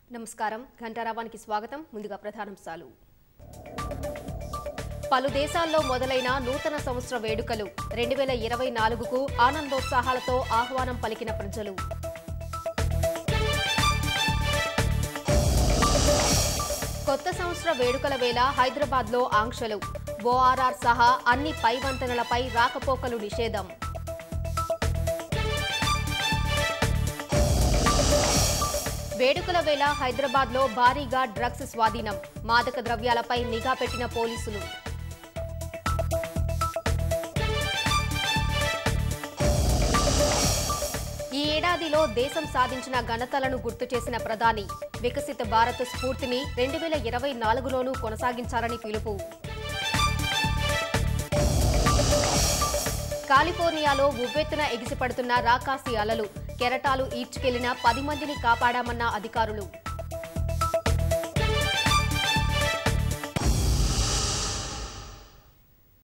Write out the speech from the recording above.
నమస్కారం ఘంటారావానికి స్వాగతం ముందుగా ప్రధానాంశాలు పలు దేశాల్లో మొదలైన నూతన సంవత్సర వేడుకలు రెండు వేల ఇరవై నాలుగుకు ఆనందోత్సాహాలతో ఆహ్వానం పలికిన ప్రజలు కొత్త సంవత్సర వేడుకల వేళ హైదరాబాద్లో ఆంక్షలు ఓఆర్ఆర్ సహా అన్ని పై వంతెనలపై రాకపోకలు నిషేధం వేడుకల వేళ హైదరాబాద్లో భారీగా డ్రగ్స్ స్వాధీనం మాదక ద్రవ్యాలపై నిఘా పెట్టిన పోలీసులు ఈ ఏడాదిలో దేశం సాధించిన ఘనతలను గుర్తు చేసిన ప్రధాని వికసిత భారత్ స్ఫూర్తిని రెండు వేల ఇరవై నాలుగులోనూ కొనసాగించాలని పిలుపు కాలిఫోర్నియాలో ఉవ్వెత్తున ఎగిసిపడుతున్న రాకాసి అలలు కెరటాలు ఈడ్చుకెళ్లిన పది మందిని కాపాడామన్న అధికారులు